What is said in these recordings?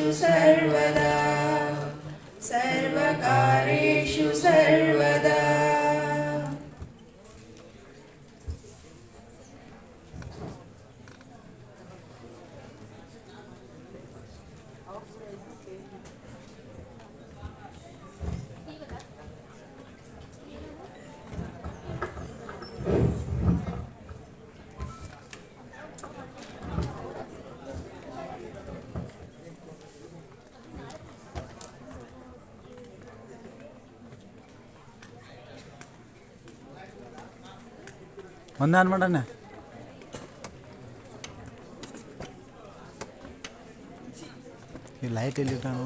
सर्वकार्येषु सर्वदा सर्वकार्येषु सर्वदा ಒಂದೇ ಆನ್ ಮಾಡೋಣ ಈ ಲೈಟ್ ಎಲ್ಲಿ ಇಟ್ಟಾನು?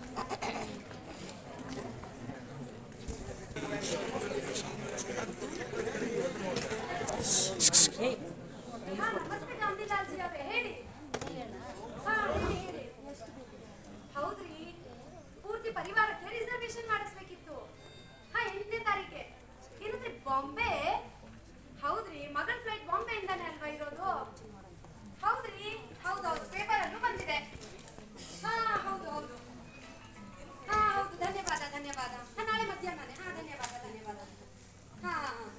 ಹಾ, ನಮಸ್ತೆ ಗಾಂಧಿಲಾಲ್ಜಿ ಅವರೇ ಹೇಳಿ ಹಾ, ಹೇಳಿ, ಹೇಳಿ. ಹೌದ್ರಿ ಪೂರ್ತಿ ಪರಿವಾರಕ್ಕೆ ರಿಸರ್ವೇಶನ್ ಮಾಡಿಸ್ಬೇಕಿತ್ತು ಹಾ ಎಂಟನೇ ತಾರೀಕೆ ಏನಂದ್ರೆ ಬಾಂಬೆ ಹೌದ್ರಿ ಮಗಳ ಫ್ಲೈಟ್ ಬಾಂಬೆಯಿಂದಾನೆ ಅಲ್ವಾ ಇರೋದು ಹೌದ್ರಿ ಹೌದೌದು ಪೇಪರ್ ಅಲ್ಲೂ ಬಂದಿದೆ ಹಾ ಹೌದು ಹೌದು ಹಾ ಹೌದು ಧನ್ಯವಾದ ಧನ್ಯವಾದ ಹಾ, ನಾಳೆ ಮಧ್ಯಾಹ್ನನೇ ಹಾ ಧನ್ಯವಾದ ಧನ್ಯವಾದ ಹಾ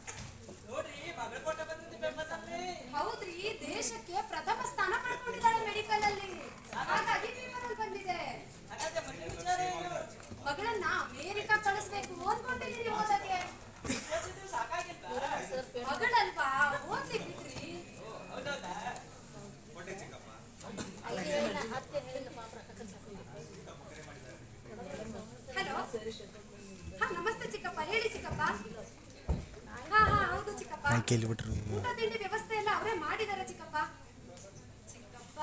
ಹೌದ್ರಿ ದೇಶಕ್ಕೆ ಪ್ರಥಮ ಸ್ಥಾನ ಪಡ್ಕೊಂಡಿದ್ದಾಳೆ ಮೆಡಿಕಲ್ ಅಲ್ಲಿ ಹಾಗಾಗಿ ಪೇಪರ್ ಅಲ್ಲಿ ಬಂದಿದೆ ಮಗಳನ್ನ ಅಮೇರಿಕಾ ಕಳಿಸ್ಬೇಕು ಓದ್ಕೊಂಡಿದ್ದೀರಿ ಓದಕ್ಕೆ ಮಗಳಲ್ವಾ ಓದ್ಲಿ ಬಿಡ್ರಿ ಹಲೋ ಹಾ ನಮಸ್ತೆ ಚಿಕ್ಕಪ್ಪ ಹೇಳಿ ಚಿಕ್ಕಪ್ಪ ಹಾ ಹಾ ಹೌದು ಚಿಕ್ಕಪ್ಪ ನಾಯಿ ಕೇಳಿ ಬಿಟ್ರು ಊಟ ತಿಂಡಿ ವ್ಯವಸ್ಥೆ ಎಲ್ಲ ಅವರೇ ಮಾಡಿದಾರೆ ಚಿಕ್ಕಪ್ಪ ಚಿಕ್ಕಪ್ಪ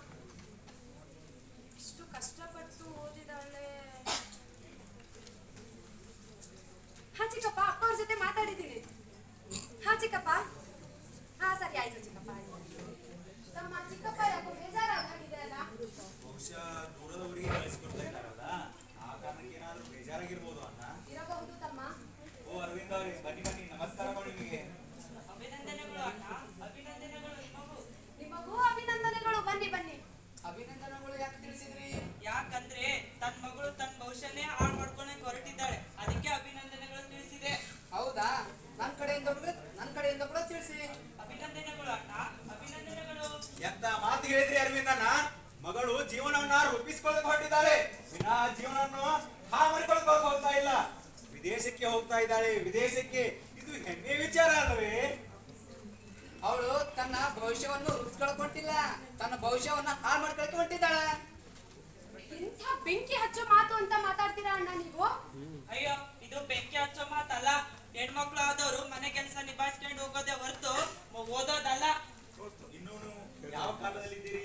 ಇಷ್ಟು ಕಷ್ಟಪಟ್ಟು ಓದಿದಾಳೆ ಹಾ ಚಿಕ್ಕಪ್ಪ ಅಪ್ಪ ಅವ್ರ ಜೊತೆ ಮಾತಾಡಿದ್ದೀನಿ ಹಾ ಚಿಕ್ಕಪ್ಪ ಹಾ ಸರಿ ಆಯ್ತು ಚಿಕ್ಕಪ್ಪ ಆಯ್ತು ತಮ್ಮ ಚಿಕ್ಕಪ್ಪ ಯಾಕೋ ಬೇಜಾರಾಗಿದೆ ಅಲ್ಲ ಬಹುಶಃ ದೂರದವರಿಗೆ ಕಳಿಸ್ಕೊಡ್ತಾ ಇದ್ದಾರಲ್ಲ ಆ ಕಾರಣಕ್ಕೆ ಏನಾದ್ರೂ ಬೇಜಾರಾಗಿರ್ಬೋದು ಅಣ್ಣ ಇರಬಹುದು ತಮ್ಮ ಓ ಅರವಿಂದ ಅವರೇ ಬನ್ನಿ ಬನ್ನಿ ನಮಸ್ಕಾರಗಳು ನಿಮಗೆ ನಿಮಗೂ ಅಭಿನಂದನೆಗಳು ಬನ್ನಿ ಬನ್ನಿ ಅಭಿನಂದನೆಗಳು ಯಾಕೆ ತಿಳಿಸಿದ್ರಿ ಯಾಕಂದ್ರೆ ತನ್ನ ಮಗಳು ತನ್ನ ಭವಿಷ್ಯನೇ ಹಾಳು ಮಾಡ್ಕೊಳಕ್ ಹೊರಟಿದ್ದಾಳೆ ಅದಕ್ಕೆ ಅಭಿನಂದನೆಗಳು ತಿಳಿಸಿದೆ ಹೌದಾ ನನ್ ಕಡೆಯಿಂದ ಕೂಡ ನನ್ ಕಡೆಯಿಂದ ಕೂಡ ತಿಳಿಸಿ ಅಭಿನಂದನೆಗಳು ಅಣ್ಣ ಅಭಿನಂದನೆಗಳು ಎಂತ ಮಾತು ಹೇಳಿದ್ರಿ ಅರವಿಂದಣ್ಣ ಮಗಳು ಜೀವನವನ್ನ ರೂಪಿಸ್ಕೊಳ್ಳಕ್ ಹೊರಟಿದ್ದಾಳೆ ವಿನಾ ಜೀವನವನ್ನು ಹಾ ಮಾಡ್ಕೊಳ್ಬೇಕು ಹೋಗ್ತಾ ಇಲ್ಲ ವಿದೇಶಕ್ಕೆ ಹೋಗ್ತಾ ಇದ್ದಾಳೆ ವಿದೇಶಕ್ಕೆ ಇದು ಹೆಮ್ಮೆ ವಿಚಾರ ಅಲ್ವೇ ಅವಳು ತನ್ನ ಭವಿಷ್ಯವನ್ನು ರೂಪಿಸ್ಕೊಳಕ್ ಹೊಂಟಿಲ್ಲ ತನ್ನ ಭವಿಷ್ಯವನ್ನ ಹಾಳು ಮಾಡ್ಕೊಳಕ್ ಹೊಂಟಿದ್ದಾಳೆ ಇಂಥ ಬೆಂಕಿ ಹಚ್ಚೋ ಮಾತು ಅಂತ ಮಾತಾಡ್ತೀರಾ ಅಣ್ಣ ನೀವು ಅಯ್ಯೋ ಇದು ಬೆಂಕಿ ಹಚ್ಚೋ ಮಾತಲ್ಲ ಹೆಣ್ಮಕ್ಳು ಆದವರು ಮನೆ ಕೆಲಸ ನಿಭಾಯಿಸ್ಕೊಂಡು ಹೋಗೋದೇ ಹೊರತು ಓದೋದಲ್ಲ ಇನ್ನು ಯಾವ ಕಾಲದಲ್ಲಿದ್ದೀರಿ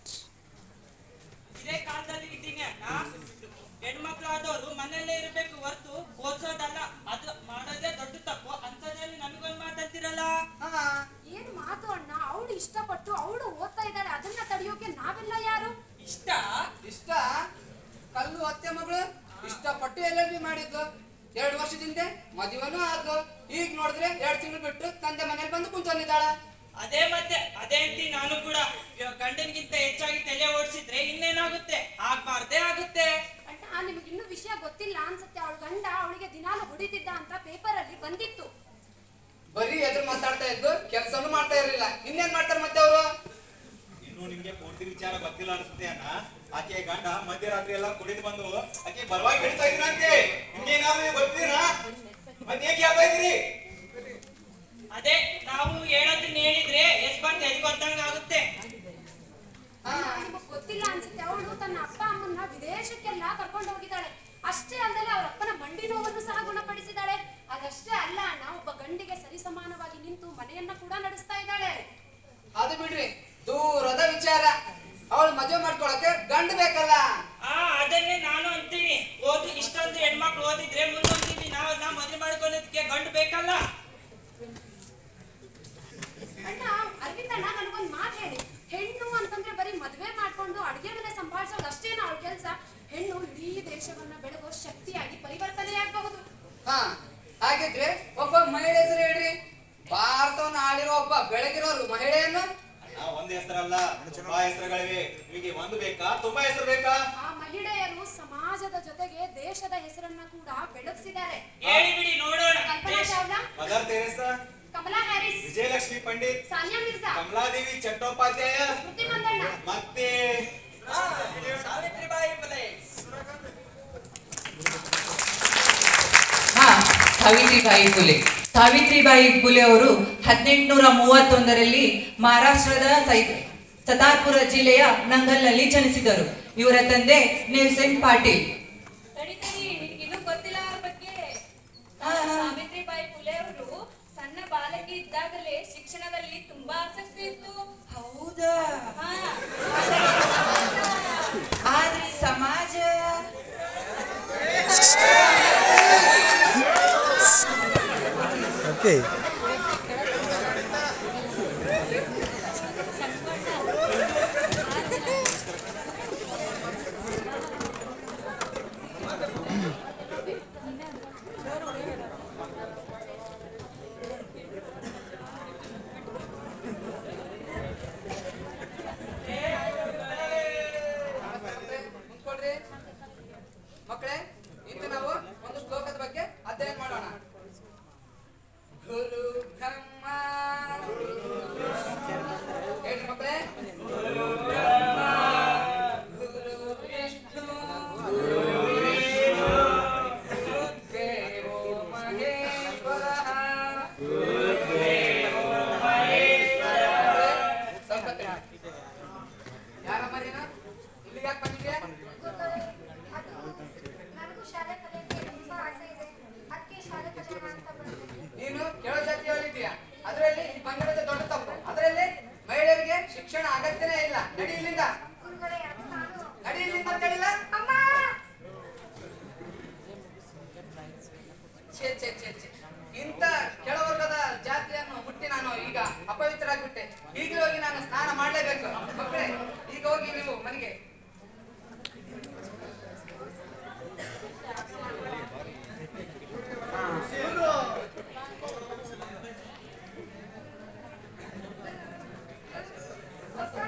ಇದೇ ಕಾಲದಲ್ಲಿ ಇದ್ದೀನಿ ಅಣ್ಣ ಹೆಣ್ಮಕ್ಳು ಆದವರು ಮನೆಯಲ್ಲೇ ಇರಬೇಕು ಹೊರತು ಓದಿಸೋದಲ್ಲ ಅದು ಮಾಡೋದೇ ದೊಡ್ಡ ತಪ್ಪು ಅಂಥದ್ರಲ್ಲಿ ನಮಗೊಂದು ಮಾತಾಡ್ತಿರಲ್ಲ ಹಾ ಏನ್ ಮಾತು ಅಣ್ಣ ಅವಳು ಇಷ್ಟಪಟ್ಟು ಅವಳು ಓದ್ತಾ ಇದ್ದಾಳೆ ಅದನ್ನ ತಡೆಯೋಕೆ ನಾವೆಲ್ಲ ಯಾರು ಇಷ್ಟ ಇಷ್ಟ ಕಲ್ಲು ಅತ್ತೆ ಮಗಳು ಇಷ್ಟಪಟ್ಟು ಎಲ್ ಎಲ್ ಬಿ ಮಾಡಿದ್ದು ಎರಡು ವರ್ಷದಿಂದ ಮದುವೆನೂ ಆದ್ಲು ಈಗ ನೋಡಿದ್ರೆ ಎರಡು ತಿಂಗಳು ಬಿಟ್ಟು ತಂದೆ ಮನೇಲಿ ಬಂದು ಕುಂತ್ಕೊಂಡಿದ್ದಾಳ ಅದೇ ಮತ್ತೆ ಅದೇ ಅಂತಿ ನಾನು ಕೂಡ ಇವಾಗ ಗಂಡನ್ಗಿಂತ ಹೆಚ್ಚಾಗಿ ತಲೆ ಓಡಿಸಿದ್ರೆ ಇನ್ನೇನಾಗುತ್ತೆ ಆಗ್ಬಾರ್ದೇ ಆಗುತ್ತೆ ಅಣ್ಣ ನಿಮ್ಗೆ ಇನ್ನೂ ವಿಷಯ ಗೊತ್ತಿಲ್ಲ ಅನ್ಸುತ್ತೆ ಅವಳ ಗಂಡ ಅವಳಿಗೆ ದಿನಾಲು ಹೊಡಿತಿದ್ದ ಅಂತ ಪೇಪರ್ ಅಲ್ಲಿ ಬಂದಿತ್ತು ಬರೀ ಎದುರು ಮಾತಾಡ್ತಾ ಇದ್ದು ಕೆಲಸನೂ ಮಾಡ್ತಾ ಇರ್ಲಿಲ್ಲ ಇನ್ನೇನ್ ಮಾಡ್ತಾರೆ ಮತ್ತೆ ಅವರು ಇನ್ನು ನಿಮ್ಗೆ ಪೂರ್ತಿ ವಿಚಾರ ಗೊತ್ತಿಲ್ಲ ಅನ್ಸುತ್ತೆ ಅಣ್ಣ ಆಕೆ ಗಂಡ ಮಧ್ಯರಾತ್ರಿ ಎಲ್ಲ ಕುಡಿದು ಬಂದು ಆಕೆ ಬಲವಾಗಿ ಹೇಳ್ತಾ ಇದ್ರಂತೆ ನಿಮ್ಗೇನಾದ್ರು ಗೊತ್ತಿದ್ದೀರಾ ಮತ್ತೆ ಹೇಗೆ ಹೇಳ್ತಾ ಇದ್ದೀರಿ ಅದೇ ನಾವು ಹೇಳೋದನ್ನ ಹೇಳಿದ್ರೆ ಎಸ್ ಬಂದು ಎದ್ಗೊತ್ತಂಗ ಆಗುತ್ತೆ ಹಾ ನಿಮಗೆ ಗೊತ್ತಿಲ್ಲ ಅನ್ಸುತ್ತೆ ಅವಳು ತನ್ನ ಅಪ್ಪ ಅಮ್ಮನ್ನ ವಿದೇಶಕ್ಕೆಲ್ಲ ಕರ್ಕೊಂಡು ಹೋಗಿದ್ದಾಳೆ ಅಷ್ಟೇ ಅಲ್ಲದೆ ಅವ್ರ ಅಪ್ಪನ ಮಂಡಿ ನೋವನ್ನು ಸಹ ಗುಣಪಡಿಸಿದ್ದಾಳೆ ಅದಷ್ಟೇ ಅಲ್ಲ ಅಣ್ಣ ಒಬ್ಬ ಗಂಡಿಗೆ ಸರಿಸಮಾನವಾಗಿ ನಿಂತು ಮನೆಯನ್ನ ಕೂಡ ನಡೆಸ್ತಾ ಇದ್ದಾಳೆ ಅದು ಬಿಡ್ರಿ ದೂರದ ವಿಚಾರ ಅವಳು ಮದುವೆ ಮಾಡ್ಕೊಳಕ್ಕೆ ಗಂಡು ಬೇಕಲ್ಲ ಆ ಅದನ್ನೇ ನಾನು ಅಂತೀನಿ ಓದಿ ಇಷ್ಟೊಂದು ಹೆಣ್ಮಕ್ಳು ಓದಿದ್ರೆ ಮುಂದೊಂದಿಲ್ಲಿ ನಾವು ನಾವು ಮದುವೆ ಮಾಡ್ಕೊಳ್ಳೋದಕ್ಕೆ ಗಂಡು ಬೇಕಲ್ಲ ಅಣ್ಣ ಅರವಿಂದ ಅಣ್ಣ ನನಗೊಂದು ಮಾತು ಹೇಳಿ ಹೆಣ್ಣು ಅಂತಂದ್ರೆ ಬರೀ ಮದುವೆ ಮಾಡ್ಕೊಂಡು ಅಡುಗೆ ಮನೆ ಸಂಭಾಳಿಸೋದು ಅಷ್ಟೇನ ಅವಳ ಕೆಲಸ ಹೆಣ್ಣು ಇಡೀ ದೇಶವನ್ನ ಬೆಳಗೋ ಶಕ್ತಿಯಾಗಿ ಪರಿವರ್ತನೆಯಾಗಬಹುದು ಹಾ ಹಾಗಿದ್ರೆ ಒಬ್ಬ ಮಹಿಳೆ ಹೆಸರು ಹೇಳ್ರಿ ಭಾರತವನ್ನು ಆಳಿರೋ ಒಬ್ಬ ಬೆಳಗಿರೋರು ಮಹಿಳೆಯನ್ನು ಅಣ್ಣ ಒಂದ್ ಹೆಸರಲ್ಲ ತುಂಬಾ ಹೆಸರುಗಳಿವೆ ನಿಮಗೆ ಒಂದು ಬೇಕಾ ತುಂಬಾ ಹೆಸರು ಬೇಕಾ ಆ ಮಹಿಳೆಯರು ಸಮಾಜದ ಜೊತೆಗೆ ದೇಶದ ಹೆಸರನ್ನ ಕೂಡ ಬೆಳಗಿಸಿದ್ದಾರೆ ಹೇಳಿ ಬಿಡಿ ನೋಡೋಣ ಕಲ್ಪನಾ ದೇಶ Chawla mother Teresa Kamala Harris Vijayalakshmi Pandit Sania Mirza Kamaladevi Chattopadhyay Smriti Mandhana ಮತ್ತೆ ಸಾವಿತ್ರಿಬಾಯಿ ಫುಲೆ ಹಾ ಸಾವಿತ್ರಿಬಾಯಿ ಫುಲೆ ಸಾವಿತ್ರಿಬಾಯಿ ಫುಲೆ ಅವರು ಹದಿನೆಂಟುನೂರ ಮೂವತ್ತೊಂದರಲ್ಲಿ ಮಹಾರಾಷ್ಟ್ರದ ಸೈ ಸತಾರ್ಪುರ ಜಿಲ್ಲೆಯ ನಂಗಲ್ನಲ್ಲಿ ಜನಿಸಿದರು ಇವರ ತಂದೆ ನೇವ್ಸೆನ್ ಪಾಟೀಲ್ ತಡಿ ತಡಿ ನಿನ್ಗಿನ್ನೂ ಗೊತ್ತಿಲ್ಲ ಅವ್ರ ಬಗ್ಗೆ ಹಾ, ಹಾ. ಸಾವಿತ್ರಿಬಾಯಿ ಫುಲೆ ಅವರು ಸಣ್ಣ ಬಾಲಕಿ ಇದ್ದಾಗಲೇ ಶಿಕ್ಷಣದಲ್ಲಿ ತುಂಬಾ ಆಸಕ್ತಿ ಇತ್ತು ಹೌದಾ ಹಾ ಆದ್ರೆ ಈ ಸಮಾಜ ಓಕೆ ಮುಂದ್ಕೊಳ್ರಿ ಮಕ್ಕಳೇ ಇಂದು ನಾವು ಒಂದು ಶ್ಲೋಕದ ಬಗ್ಗೆ ಅಧ್ಯಯನ ಮಾಡೋಣ ಗುರು ಬ್ರಹ್ಮ ಹೇಳ್ರಿ ಮಕ್ಕಳೇ ಗುರು ಬ್ರಹ್ಮ ಗುರು ವಿಷ್ಣು ಗುರುದೇವೋ ಮಹೇಶ್ವರಃ ಸ್ವಲ್ಪ ತಡಿ. ಯಾರಮ್ಮ ನೀನು ಇಲ್ಲಿಗೆ ಯಾಕೆ ಬಂದಿದ್ಯಾ ನನಗೂ ಶಾಲೆ ಕಲಿಯಕ್ಕೆ ತುಂಬಾ ಆಸೆ ಇದೆ ಅದಕ್ಕೆ ಶಾಲೆ ಕಲಿಯೋಣ ಅಂತ ಬಂದೆ ನೀನು ಕೇಳೋ ಜಾತಿಯವಳಿದ್ದೀಯಾ ಅದರಲ್ಲಿ ಈ ಬಂದಿರೋದು ದೊಡ್ಡ ತಪ್ಪು ಅದರಲ್ಲಿ ಮಹಿಳೆಯರಿಗೆ ಶಿಕ್ಷಣ ಅಗತ್ಯನೇ ಇಲ್ಲ ನಡಿ ಇಲ್ಲಿಂದ ಗುರುಗಳೇ ಅದು ನಾನು ನಡಿ ಇಲ್ಲಿಂದ ಅಂತ ಹೇಳಿಲ್ಲ ಅಮ್ಮ ಛೇ ಛೇ ಛೇ ಛೇ ಇಂಥ ಕೆಳವರ್ಗದ ಜಾತಿಯನ್ನು ಮುಟ್ಟಿ ನಾನು ಈಗ ಅಪವಿತ್ರ ಆಗ್ಬಿಟ್ಟೆ ಈಗಲೇ ಹೋಗಿ ನಾನು ಸ್ನಾನ ಮಾಡ್ಲೇಬೇಕು ಮಕ್ಕಳೇ ಈಗ ಹೋಗಿ ನೀವು ಮನೆಗೆ ಅಪ್ಪ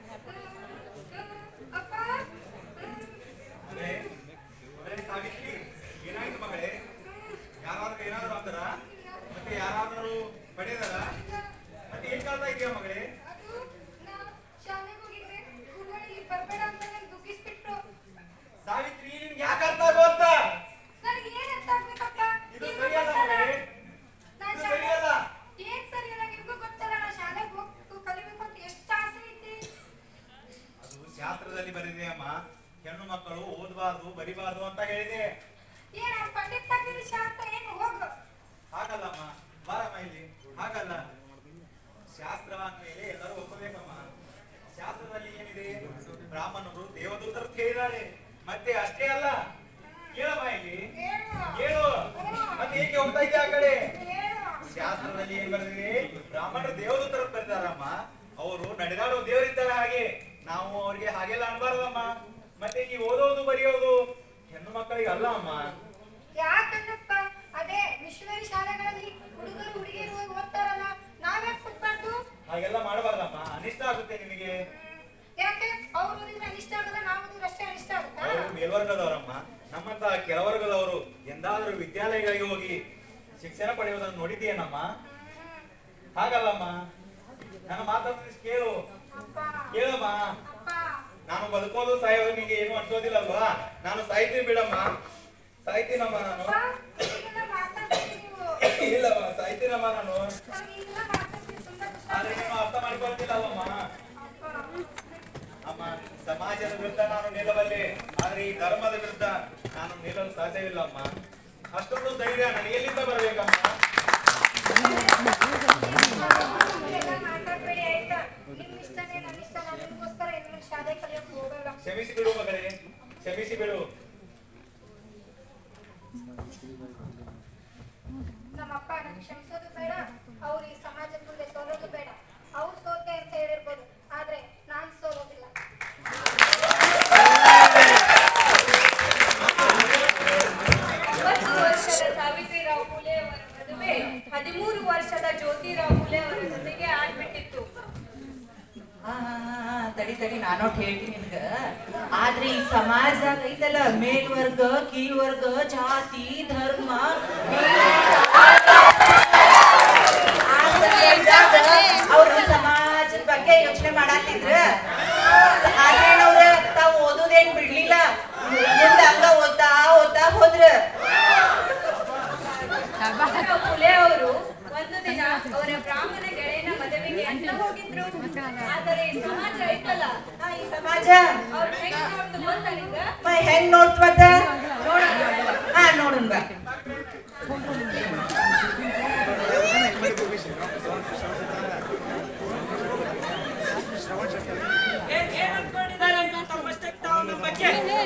ಅಪ್ಪ ಮಗಳೇ, ಮಗಳೇ ಸಾವಿತ್ರಿ ಏನಾಯ್ತು ಮಗಳೇ ಯಾರಾದ್ರೂ ಏನಾದ್ರು ಅಂತಾರ ಮತ್ತೆ ಯಾರಾದ್ರೂ ಪಡೆದಾರ ಮತ್ತೆ ಏನ್ ಕಾಲ್ತಾ ಇದೆಯಾ ಮಗಳೇ ಅದು ನಾ ಶಾಲೆಗೆ ಹೋಗಿದ್ದೆ ಗುರುಗಳು ಇಲ್ಲಿ ಬರ್ಬೇಡ ಅಂತ ನಂಗೆ ದುಃಖಿಸ್ಬಿಟ್ರು ಸಾವಿತ್ರಿ ನಿನ್ಗೆ ಯಾಕೆ ಅರ್ಥ ಆಗೋಲ್ತ ನನಗೆ ಏನ್ ಅರ್ಥ ಆಗ್ಬೇಕಪ್ಪ ಇದು ನಿಮ್ಗೂ ಸರಿಯಲ್ಲ ಗೊತ್ತಲ್ಲ? ಮಗಳೇ ನಾನ್ ಇದು ಶಾಲೆ- ಸರಿಯಲ್ಲ ಏನ್ ಸರಿಯಲ್ಲ ನಿಮ್ಗೂ ಗೊತ್ತಲ್ಲ ನಾ ಶಾಲೆಗೆ ಹೋಗ್ಬೇಕು ಕಲಿಬೇಕು ಅಂತ ಎಷ್ಟು ಆಸೆ ಐತಿ ಅದು ಶಾಸ್ತ್ರದಲ್ಲಿ ಬರೆದಿದೆ ಅಮ್ಮ ಹೆಣ್ಣು ಮಕ್ಕಳು ಓದಬಾರ್ದು ಬರಿಬಾರ್ದು ಅಂತ ಹೇಳಿದೆ ಏನ ಪಂಡಿತ ಶಾಸ್ತ್ರ ಏನು ಹೋಗು ಹಾಗಲ್ಲಮ್ಮ ಬಾರಮ್ಮ ಇಲ್ಲಿ ಹಾಗಲ್ಲ ಶಾಸ್ತ್ರ ಅಂದ್ಮೇಲೆ ಎಲ್ಲರೂ ಒಪ್ಪಬೇಕಮ್ಮ ಶಾಸ್ತ್ರದಲ್ಲಿ ಏನಿದೆ ಬ್ರಾಹ್ಮಣರು ದೇವದೂತರು ಅಂತ ಹೇಳಿದ್ದಾರೆ ಮತ್ತೆ ಅಷ್ಟೇ ಅಲ್ಲ ಕೇಳಮ್ಮ ಇಲ್ಲಿ ಹೇಳು ಮತ್ತೆ ಏಕೆ ಹೋಗ್ತಾ ಇದ್ದೆ ಆ ಕಡೆ ಶಾಸ್ತ್ರದಲ್ಲಿ ಏನ್ ಬರೆದಿದೆ ಬ್ರಾಹ್ಮಣರು ದೇವದೂತರು ಅಂತ ಬರೆದಾರಮ್ಮ ಅವರು ನಡೆದಾಡೋ ದೇವರಿದ್ದಾರೆ ಹಾಗೆ ನಾವು ಅವ್ರಿಗೆ ಹಾಗೆಲ್ಲ ಅನ್ಬಾರ್ದಮ್ಮ ಮತ್ತೆ ಈ ಓದೋದು ಬರೆಯೋದು ಹೆಣ್ಣು ಮಕ್ಕಳಿಗೆ ಅಲ್ಲ ಅಮ್ಮ ಯಾಕಂದಪ್ಪ ಅದೇ ಮಿಷನರಿ ಶಾಲೆಗಳಲ್ಲಿ ಹುಡುಗರು ಹುಡುಗಿಯರು ಹೋಗಿ ಓದ್ತಾರಲ್ಲ ನಾವ್ಯಾಕೆ ಕೂತ್ಬಾರ್ದು ಹಾಗೆಲ್ಲ ಮಾಡಬಾರ್ದಮ್ಮ ಅನಿಷ್ಟ ಆಗುತ್ತೆ ನಿಮಗೆ ಯಾಕೆ ಅವ್ರು ಓದಿದ್ರೆ ಅನಿಷ್ಟ ಆಗಲ್ಲ ನಾವು ಓದಿದ್ರೆ ಅಷ್ಟೇ ಅನಿಷ್ಟ ಆಗುತ್ತಾ ಅವರು ಮೇಲ್ವರ್ಗದವರಮ್ಮ ನಮ್ಮಂತ ಕೆಳವರ್ಗದವರು ಎಂದಾದ್ರೂ ವಿದ್ಯಾಲಯಗಳಿಗೆ ಹೋಗಿ ಶಿಕ್ಷಣ ಪಡೆಯುವುದನ್ನು ನೋಡಿದ್ದೀಯೇನಮ್ಮ ಹಾಗಲ್ಲಮ್ಮ ನನ್ನ ಮಾತನ್ನು ಕೇಳು ಅಪ್ಪ ಕೇಳಮ್ಮ ಅಪ್ಪ ನಾನು ಬದುಕೋದು ಸಾಯೋದು ನಿಮಗೆ ಏನು ಅನ್ಸೋದಿಲ್ಲಲ್ವಾ ನಾನು ಸಾಯ್ತೀನಿ ಬಿಡಮ್ಮ ಸಾಯ್ತೀನಮ್ಮ ನಾನು ಅಪ್ಪ ಈಗೆಲ್ಲ ಮಾತಾಡ್ತೀರಿ ನೀವು ಇಲ್ಲಮ್ಮ ಸಾಯ್ತೀನಮ್ಮ ನಾನು ನಮ್ಗೆ ಈಗೆಲ್ಲ ಮಾತಾಡ್ತೀರಿ ತುಂಬಾ ಕಷ್ಟ ಆದ್ರೆ ನೀನು ಅರ್ಥ ಮಾಡಿಕೊಳ್ತಿಲ್ಲವಮ್ಮ ಅಪ್ಪ ಅಮ್ಮ ಸಮಾಜದ ವಿರುದ್ಧ ನಾನು ನಿಲ್ಲಬಲ್ಲೆ ಆದ್ರೆ ಈ ಧರ್ಮದ ವಿರುದ್ಧ ನಾನು ನಿಲ್ಲಲು ಸಾಧ್ಯವಿಲ್ಲಮ್ಮ ಅಷ್ಟೊಂದು ಧೈರ್ಯ ನನಗೆ ಎಲ್ಲಿಂದ ಬರಬೇಕಮ್ಮ ಎಲ್ಲ ಮಾತಾಡ್ಬೇಡಿ ಆಯ್ತಾ ನಿಮ್ ಇಷ್ಟನೇ ನನ್ನ ಇಷ್ಟ ನಾನು ನಿಮ್ಗೋಸ್ಕರ ಇನ್ನು ಶಾಲೆ ಕಲಿಯಕ್ಕೆ ಹೋಗಲ್ಲ ಕ್ಷಮಿಸಿ ಬಿಡು ಮಗಳೇ ಕ್ಷಮಿಸಿ ಬಿಡು ನಮ್ಮಪ್ಪ ನನಗೆ ಕ್ಷಮಿಸೋದು ಬೇಡ ಅವ್ರು ಈ ಸಮಾಜದ ಮುಂದೆ ಸೋಲೋದು ಬೇಡ ಅವ್ರು ಸೋತೆ ಅಂತ ಹೇಳಿರ್ಬೋದು ಆದ್ರೆ ನಾನ್ ಸೋಲೋದಿಲ್ಲ ಒಂಬತ್ತು ವರ್ಷದ ಸಾವಿತ್ರಿರಾವ್ ಫುಲೆ ಅವರ ಮದುವೆ ಹದಿಮೂರು ವರ್ಷದ ಜ್ಯೋತಿರಾವ್ ಫುಲೆ ಅವರ ಜೊತೆಗೆ ಆಗ್ಬಿಟ್ಟಿತ್ತು ಆ, ಆ, ಆ, ತಡಿ ತಡಿ ನಾನೊಟ್ಟು ಹೇಳ್ತೀನಿ ನಿನ್ಗ ಆ ಆದ್ರೆ ಈ ಸಮಾಜದಾಗ ಐತಲ್ಲ ಮೇಲ್ವರ್ಗ ಕೀಳ್ವರ್ಗ ಜಾತಿ ಧರ್ಮ ಅವ್ರ ಸಮಾಜದ ಬಗ್ಗೆ ಯೋಚನೆ ಮಾಡತ್ತಿದ್ರ ಆದ್ರೇನವ್ರ ತಾವ್ ಓದೋದೇನ್ ಬಿಡ್ಲಿಲ್ಲ ಮುಂದ ಹಂಗ ಓದ್ತಾ ಓದ್ತಾ ಹೋದ್ರ ರಾವ್ ಫುಲೆ ಅವರು ಒಂದು ದಿನ ಅವರ ಬ್ರಾಹ್ಮಣ ಗೆಳೆಯನ ಮದುವೆಗೆ ಅಂತ ಹೋಗಿದ್ರು ಆದರೆ ಈ ಸಮಾಜ ಐತಲ್ಲ ಆ, ಈ ಸಮಾಜ ಅವ್ರ ಹೆಂಗ್ ನೋಡ್ತು ಗೊತ್ತಾ ನಿಂಗ ಮ ಹೆಂಗ್ ನೋಡ್ತ ಮತ್ತ ಹಾ ನೋಡೋಣ ಬಾ ಏನ್ ಏನ್ ಅನ್ಕೊಂಡಿದ್ದಾರೆ ತಮ್ಮಷ್ಟಕ್ಕೆ ತಾವು ನಮ್ಮ ಬಗ್ಗೆ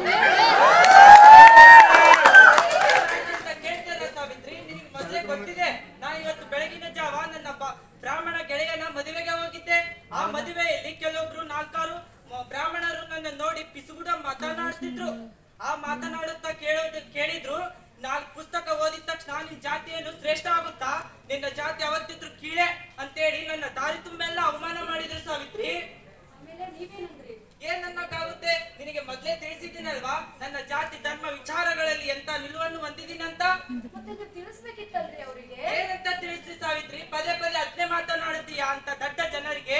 ಅಂತ ಕೇಳ್ತೇನೆ ಸಾವಿತ್ರಿ ನಿನಗೆ ಮೊದಲೇ ಗೊತ್ತಿದೆ ನಾ ಇವತ್ತು ಬೆಳಗಿನ ಜಾವ ನನ್ನ ಬ- ಬ್ರಾಹ್ಮಣ ಗೆಳೆಯನ ಮದುವೆಗೆ ಹೋಗಿದ್ದೆ ಆ ಮದುವೆಯಲ್ಲಿ ಕೆಲವೊಬ್ರು ನಾಲ್ಕಾರು ಮ- ಬ್ರಾಹ್ಮಣರು ನನ್ನ ನೋಡಿ ಪಿಸುಗುಡ ಮಾತನಾಡ್ತಿದ್ರು ಆ ಮಾತನಾಡುತ್ತಾ ಕೇಳೋದು ಕೇಳಿದ್ರು ನಾಲ್ಕು ಪುಸ್ತಕ ಓದಿದ ತಕ್ಷಣ ನಿನ್ ಜಾತಿಯನ್ನು ಶ್ರೇಷ್ಠ ಆಗುತ್ತಾ ನಿನ್ನ ಜಾತಿ ಅವತ್ತಿದ್ರು ಕೀಳೆ ಅಂತೇಳಿ ನನ್ನ ದಾರಿ ತುಂಬೆಲ್ಲ ಅವಮಾನ ಮಾಡಿದ್ರು ಸಾವಿತ್ರಿ ಆಮೇಲೆ ನೀವೇನಂದ್ರಿ ಏನನ್ನಕ್ಕಾಗುತ್ತೆ ನಿನಗೆ ಮೊದಲೇ ತಿಳಿಸಿದ್ದೀನಲ್ವಾ ನನ್ನ ಜಾತಿ ಧರ್ಮ ವಿಚಾರಗಳಲ್ಲಿ ಎಂತ ನಿಲುವನ್ನು ಹೊಂದಿದ್ದೀನಂತ ಮತ್ತೆ ನೀವು ತಿಳಿಸ್ಬೇಕಿತ್ತಲ್ರಿ ಅವರಿಗೆ ಏನಂತ ತಿಳಿಸಿ ಸಾವಿತ್ರಿ ಪದೇ ಪದೇ ಅದ್ನೇ ಮಾತನಾಡುತ್ತೀಯಾ ಅಂತ ದಡ್ಡ ಜನರಿಗೆ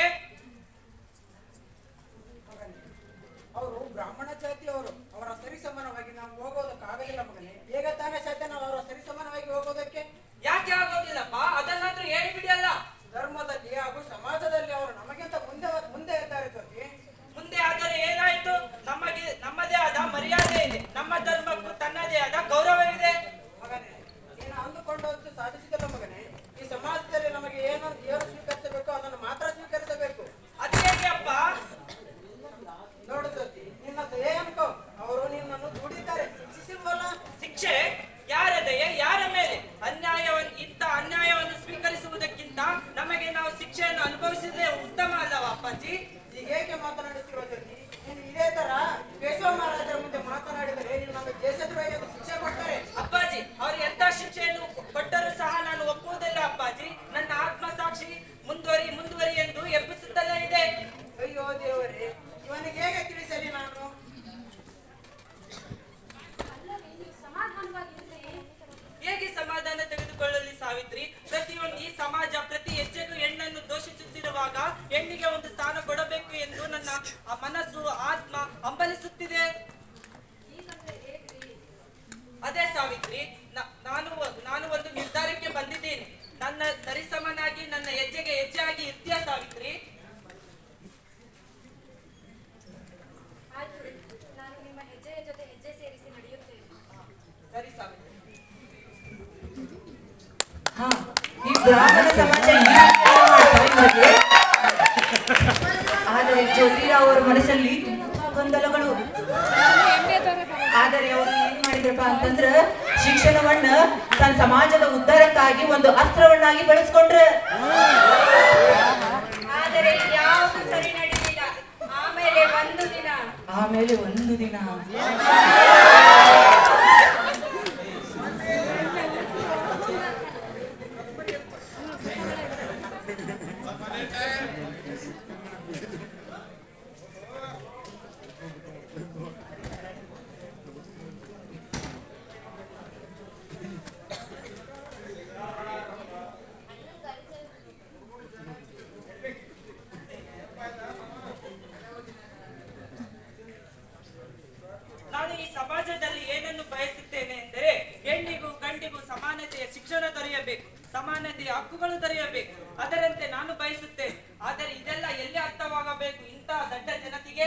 ಅವರು ಬ್ರಾಹ್ಮಣ ಜಾತಿಯವರು ಅವರ ಸರಿಸಮಾನವಾಗಿ ನಾವು ಹೋಗೋದಕ್ಕಾಗಲಿಲ್ಲ ಮಗನೇ ಹೇಗೆ ತಾನೇ ಸಾಧ್ಯ ನಾವು ಅವರ ಸರಿಸಮಾನವಾಗಿ ಹೋಗೋದಕ್ಕೆ ಯಾಕೆ ಆಗೋದಿಲ್ಲಪ್ಪ ಅದನ್ನಾದ್ರೂ ಹೇಳಿಬಿಡಿಯಲ್ಲ ಧರ್ಮದಲ್ಲಿ ಹಾಗೂ ಸಮಾಜದಲ್ಲಿ ಅವರು ನಮಗಿಂತ ಮುಂದೆ ಮುಂದೆ ಇದ್ದಾರೆ ಜ್ಯೋತಿ ಮುಂದೆ ಆದರೆ ಏನಾಯ್ತು ನಮಗೆ ನಮ್ಮದೇ ಆದ ಮರ್ಯಾದೆ ಇದೆ ನಮ್ಮ ಧರ್ಮಕ್ಕೂ ತನ್ನದೇ ಆದ ಗೌರವವಿದೆ ಮಗನೇ ನೀನು ಅಂದುಕೊಂಡದ್ದು ಸಾಧಿಸಿದಲ್ಲ ಮಗನೇ ಈ ಸಮಾಜದಲ್ಲಿ ನಮಗೆ ಏನು ಏನು ಸ್ವೀಕರಿಸಬೇಕು ಅದನ್ನು ಮಾತ್ರ ಸ್ವೀಕರಿಸಬೇಕು ಅದೇಗೆ ಅಪ್ಪ ನೋಡು ಜ್ಯೋತಿ ನಿನ್ನ ದಯೆ ಅನ್ಕೋ ಅವರು ನಿನ್ನನ್ನು ದುಡಿತಾರೆ ಶಿಕ್ಷಿಸಿಲ್ವಲ್ಲ ಶಿಕ್ಷೆ ಯಾರ ದಯೆ ಯಾರ ಮೇಲೆ ಅನ್ಯಾಯವನ್ನು ಇಂಥ ಅನ್ಯಾಯವನ್ನು ಸ್ವೀಕರಿಸುವುದಕ್ಕಿಂತ ನಮಗೆ ನಾವು ಶಿಕ್ಷೆಯನ್ನು ಅನುಭವಿಸಿದ್ರೆ ಉತ್ತಮ ಅಲ್ಲವಾ ಅಪ್ಪಾಜಿ ಹೀಗೇಕೆ ಮಾತನಾಡುತ್ತಿರುವ ಜ್ಯೋತಿ ನೀನು ಇದೇ ತರ ಕೇಶವ ಮಹಾರಾಜರ ಮುಂದೆ ಮಾತನಾಡಿದರೆ ನೀನು ನಮಗೆ ದೇಶದ್ರೋಹಿ ಎಂದು ಶಿಕ್ಷೆ ಕೊಡ್ತಾರೆ ಅಪ್ಪಾಜಿ ಅವ್ರು ಎಂತ ಶಿಕ್ಷೆಯನ್ನು ಕೊಟ್ಟರೂ ಸಹ ನಾನು ಒಪ್ಪುವುದಿಲ್ಲ ಅಪ್ಪಾಜಿ ನನ್ನ ಆತ್ಮಸಾಕ್ಷಿ ಮುಂದುವರಿ ಮುಂದುವರಿ ಎಂದು ಎಬ್ಬಿಸುತ್ತಲೇ ಇದೆ ಅಯ್ಯೋ ದೇವರೇ ಇವನಿಗೆ ಹೇಗೆ ತಿಳಿಸಲಿ ನಾನು ಅಲ್ಲರಿ ನೀವು ಸಮಾಧಾನವಾಗಿರ್ರಿ ಹೇಗೆ ಸಮಾಧಾನ ತೆಗೆದುಕೊಳ್ಳಲಿ ಸಾವಿತ್ರಿ ಪ್ರತಿಯೊಂದು ಈ ಸಮಾಜ ಪ್ರತಿ ಹೆಜ್ಜೆಗೂ ಹೆಣ್ಣನ್ನು ದೋಷಿಸುತ್ತಿರುವಾಗ ಹೆಣ್ಣಿಗೆ ಒಂದು ಸ್ಥಾನ ಕೊಡಬೇಕು ಎಂದು ನನ್ನ ಆ ಮನಸ್ಸು ಆತ್ಮ ಹಂಬಲಿಸುತ್ತಿದೆ ಈಗಂದ್ರೆ ಹೇಗ್ರಿ ಅದೇ ಸಾವಿತ್ರಿ ನ- ನಾನು ಒ- ನಾನು ಒಂದು ನಿರ್ಧಾರಕ್ಕೆ ಬಂದಿದ್ದೇನೆ ನನ್ನ ಸರಿಸಮನಾಗಿ ನನ್ನ ಹೆಜ್ಜೆಗೆ ಹೆಜ್ಜೆ ಆಗಿ ಇರ್ತೀಯ ಸಾವಿತ್ರಿ ಆಯ್ತು ರೀ. ನಾನು ನಿಮ್ಮ ಹೆಜ್ಜೆಯ ಜೊತೆ ಹೆಜ್ಜೆ ಸೇರಿಸಿ ನಡೆಯುತ್ತೇನೆ ಸರಿ ಸಾವಿತ್ರಿ ಹಾ ಈ ಬ್ರಾಹ್ಮಣ ಸಮಾಜ ಈ ರೀತಿಯೆಲ್ಲ ಮಾಡ್ತಾ ಇರೋದು. ಆದರೆ ಜ್ಯೋತಿರಾವ್ ಅವರ ಮನಸ್ಸಲ್ಲಿ ತುಂಬಾ ಗೊಂದಲಗಳು ಆದರೆ ಅವರು ಏನ್ ಮಾಡಿದ್ರಪ್ಪ ಅಂತಂದ್ರ ಶಿಕ್ಷಣವನ್ನ ತನ್ನ ಸಮಾಜದ ಉದ್ಧಾರಕ್ಕಾಗಿ ಒಂದು ಅಸ್ತ್ರವನ್ನಾಗಿ ಬಳಸ್ಕೊಂಡ್ರ ಆದರೆ ಯಾವುದು ಸರಿ ನಡೆದಿಲ್ಲ ಆಮೇಲೆ ಒಂದು ದಿನ ಆಮೇಲೆ ಒಂದು ದಿನ ನಾನು ಈ ಸಮಾಜದಲ್ಲಿ ಏನನ್ನು ಬಯಸುತ್ತೇನೆ ಎಂದರೆ ಹೆಣ್ಣಿಗೂ ಗಂಡಿಗೂ ಸಮಾನತೆಯ ಶಿಕ್ಷಣ ದೊರೆಯಬೇಕು ಸಮಾನತೆಯ ಹಕ್ಕುಗಳು ದೊರೆಯಬೇಕು ಅದರಂತೆ ನಾನು ಬಯಸುತ್ತೇನೆ ಆದರೆ ಇದೆಲ್ಲ ಎಲ್ಲಿ ಅರ್ಥವಾಗಬೇಕು ಇಂತಹ ದಡ್ಡ ಜನತೆಗೆ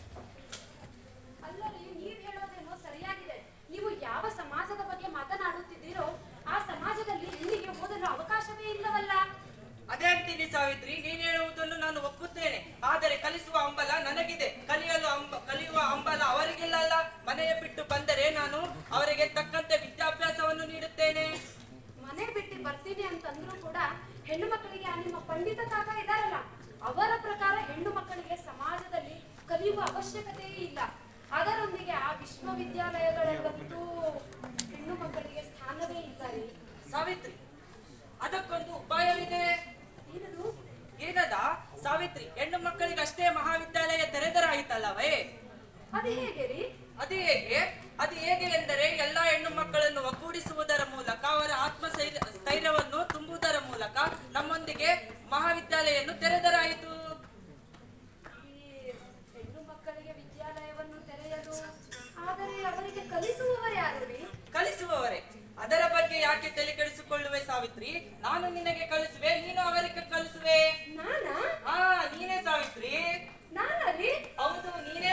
ಅಲ್ಲರಿ ನೀವು ಹೇಳೋದೇನೋ ಸರಿಯಾಗಿದೆ ನೀವು ಯಾವ ಸಮಾಜದ ಬಗ್ಗೆ ಮಾತನಾಡುತ್ತಿದ್ದೀರೋ ಆ ಸಮಾಜದಲ್ಲಿ ಹೆಣ್ಣಿಗೆ ಓದಲು ಅವಕಾಶವೇ ಇಲ್ಲವಲ್ಲ ಅದೇ ಅಂತೀನಿ ಸಾವಿತ್ರಿ ನೀನ್ ಹೇಳುವುದನ್ನು ನಾನು ಒಪ್ಪುತ್ತೇನೆ ಆದರೆ ಕಲಿಸುವ ಹಂಬಲ ನನಗಿದೆ ಕಲಿಯಲು ಹಂಬ ಕಲಿಯುವ ಹಂಬಲ ಅವರಿಗಿಲ್ಲ ಅಲ್ಲ ಮನೆಯ ಬಿಟ್ಟು ಬಂದರೆ ನಾನು ಅವರಿಗೆ ತಕ್ಕಂತೆ ವಿದ್ಯಾಭ್ಯಾಸವನ್ನು ನೀಡುತ್ತೇನೆ ಮನೆ ಬಿಟ್ಟು ಬರ್ತೀನಿ ಅಂತಂದ್ರೂ ಕೂಡ ಹೆಣ್ಣು ಮಕ್ಕಳಿಗೆ ಆ ನಿಮ್ಮ ಪಂಡಿತ ತಾತ ಇದಾರಲ್ಲ ಅವರ ಪ್ರಕಾರ ಹೆಣ್ಣು ಮಕ್ಕಳಿಗೆ ಸಮಾಜದಲ್ಲಿ ಕಲಿಯುವ ಅವಶ್ಯಕತೆಯೇ ಇಲ್ಲ ಅದರೊಂದಿಗೆ ಆ ವಿಶ್ವವಿದ್ಯಾಲಯಗಳಲ್ಲಂತೂ ಹೆಣ್ಣು ಮಕ್ಕಳಿಗೆ ಸ್ಥಾನವೇ ಇಲ್ಲ ರೀ ಸಾವಿತ್ರಿ ಅದಕ್ಕೊಂದು ಉಪಾಯವಿದೆ ಏನದು ಏನದ ಸಾವಿತ್ರಿ ಹೆಣ್ಣು ಮಕ್ಕಳಿಗೆ ಅಷ್ಟೇ ಮಹಾವಿದ್ಯಾಲಯ ತೆರೆದರಾಯಿತಲ್ಲವೇ ಅದು ಹೇಗೆ ರೀ ಅದು ಹೇಗೆ ಅದು ಹೇಗೆ ಎಂದರೆ ಎಲ್ಲಾ ಹೆಣ್ಣು ಮಕ್ಕಳನ್ನು ಒಗ್ಗೂಡಿಸುವುದರ ಮೂಲಕ ಅವರ ಆತ್ಮ ಸ್ಥೈರ್ಯ- ಸ್ಥೈರ್ಯವನ್ನು ತುಂಬುವುದರ ಮೂಲಕ ನಮ್ಮೊಂದಿಗೆ ಮಹಾವಿದ್ಯಾಲಯನ್ನು ತೆರೆದರಾಯಿತು ಈ ಹೆಣ್ಣು ಮಕ್ಕಳಿಗೆ ವಿದ್ಯಾಲಯವನ್ನು ತೆರೆಯಲು ಆದರೆ ಅವರಿಗೆ ಕಲಿಸುವವರು ಯಾರು ರೀ ಕಲಿಸುವವರೇ ಅದರ ಬಗ್ಗೆ ಯಾಕೆ ತಲೆ ಕೆಡಿಸಿಕೊಳ್ಳುವೆ ಸಾವಿತ್ರಿ ನಾನು ನಿನಗೆ ಕಲಿಸುವೆ ನೀನು ಅವರಿಗೆ ಕಲಿಸುವೆ ನಾನಾ ಹಾ ನೀನೇ ಸಾವಿತ್ರಿ ನಾನಾ ರೀ ಹೌದು ನೀನೇ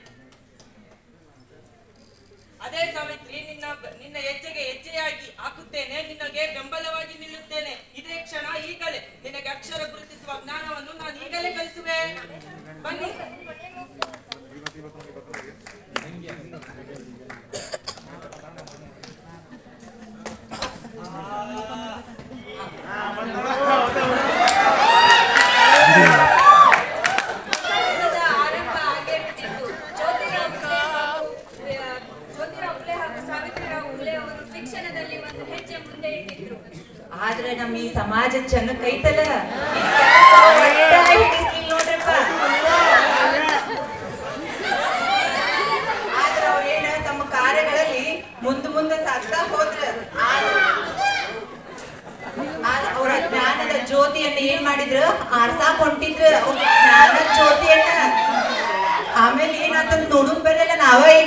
ಅದೇ ಸಾವಿತ್ರಿ ನಿನ್ನ ನಿನ್ನ ಹೆಜ್ಜೆಗೆ ಹೆಜ್ಜೆಯಾಗಿ ಹಾಕುತ್ತೇನೆ ನಿನಗೆ ಬೆಂಬಲವಾಗಿ ನಿಲ್ಲುತ್ತೇನೆ ಇದೇ ಕ್ಷಣ ಈಗಲೇ ನಿನಗೆ ಅಕ್ಷರ ಗುರುತಿಸುವ ಜ್ಞಾನವನ್ನು ನಾನು ಈಗಲೇ ಕಲಿಸುವೆ ಬನ್ನಿ ಸಂಘದ ಆರಂಭ ಆಗೇ ಬಿಟ್ಟಿತ್ತು ಜ್ಯೋತಿರಾವ್ ಫುಲೆ ಹಾಗೂ ಆ, ಜ್ಯೋತಿರಾವ್ ಫುಲೆ ಹಾಗೂ ಸಾವಿತ್ರಿರಾವ್ ಫುಲೆ ಅವರು ಶಿಕ್ಷಣದಲ್ಲಿ ಒಂದು ಹೆಜ್ಜೆ ಮುಂದೆ ಇಟ್ಟಿದ್ರು ಆದ್ರೆ ನಮ್ಮ ಈ ಸಮಾಜ ಚೆನ್ನ ಕೈತಲ್ಲ ನೋಡ್ರಪ್ಪ ಆದ್ರೆ ಅವ್ರೇನ ತಮ್ಮ ಕಾರ್ಯಗಳಲ್ಲಿ ಮುಂದೆ ಮುಂದೆ ಸಾಗ್ತಾ ಹೋದ್ರ ಅವರ ಜ್ಞಾನದ ಜ್ಯೋತಿಯನ್ನ ಏನ್ ಮಾಡಿದ್ರು ಆರ್ಸಾಕ್ ಹೊಂಟಿದ್ರು ಅವ್ರ ಜ್ಞಾನದ ಜ್ಯೋತಿಯನ್ನ ಆಮೇಲೆ ಏನಾತಂದ್ ನೋಡುಕ್ ಬರಲ್ಲ ನಾವ ಈಗ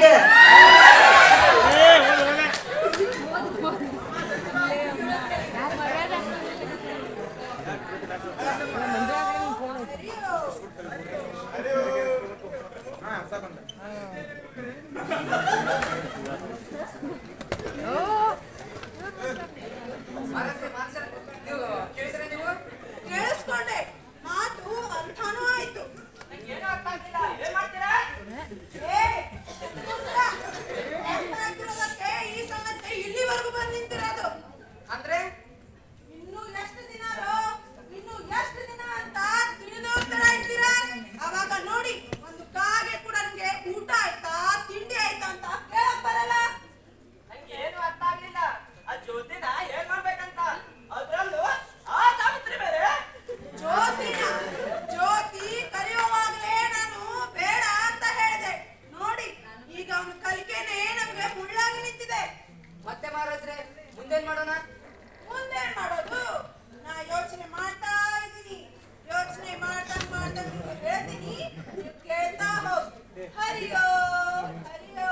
ಮಾನಸ ಮಾನಸ ನೀವು ಕೇಳಿದ್ರೆ ನೀವು ಕೇಳಿಸ್ಕೊಂಡೆ ಮಾತು ಅಂತಾನೂ ಆಯ್ತು ಏನೂ ಅರ್ಥ ಆಗ್ತಿಲ್ಲ ಏನ್ ಮಾಡ್ತೀರಾ ಏ, ಕೂತ್ರ. ಅರ್ಥ ಆಗ್ತಿರೋದಕ್ಕೆ ಈ ಸಮಸ್ಯೆ ಇಲ್ಲಿವರೆಗೂ ಬಂದು ನಿಂತಿರೋದು ಅಂದ್ರೆ ಇನ್ನು ಎಷ್ಟು ದಿನಾರೋ ಇನ್ನು ಎಷ್ಟು ದಿನ ಅಂತ ತಿಳಿದು ಹೋಗ್ತಾರ ಇರ್ತೀರಾ ಅವಾಗ ನೋಡಿ ಒಂದು ಕಾಗೆ ಕೂಡ ನಮ್ಗೆ ಊಟ ಆಯ್ತಾ ತಿಂಡಿ ಆಯ್ತಾ ಅಂತ ಕೇಳಕ್ ಬರಲ್ಲ ನಂಗೆ ಏನು ಅರ್ಥ ಆಗ್ಲಿಲ್ಲ ಆ ಜ್ಯೋತಿನ ಏನ್ ಮಾಡ್ಬೇಕಂತ ಅದ್ರಲ್ಲೂ ಆ ಸಾವಿತ್ರಿ ಬೇರೆ ಜ್ಯೋತಿನ ಜ್ಯೋತಿ ಕಲಿಯುವಾಗಲೇ ನಾನು ಬೇಡ ಅಂತ ಹೇಳಿದೆ ನೋಡಿ ಈಗ ಅವನ ಕಲಿಕೆನೆ ನಮ್ಗೆ ಮುಳ್ಳಾಗಿ ನಿಂತಿದೆ ಮತ್ತೆ ಮಹಾರಾಜ್ರೆ ಮುಂದೇನ್ ಮಾಡೋಣ ಮುಂದೇನ್ ಮಾಡೋದು ನಾ ಯೋಚನೆ ಮಾಡ್ತಾ ಇದ್ದೀನಿ ಯೋಚನೆ ಮಾಡ್ತಾ ಮಾಡ್ತಾ ನಿಮ್ಗೆ ಹೇಳ್ತೀನಿ ನೀವು ಕೇಳ್ತಾ ಹೋಗಿ ಹರಿಯೋ ಹರಿಯೋ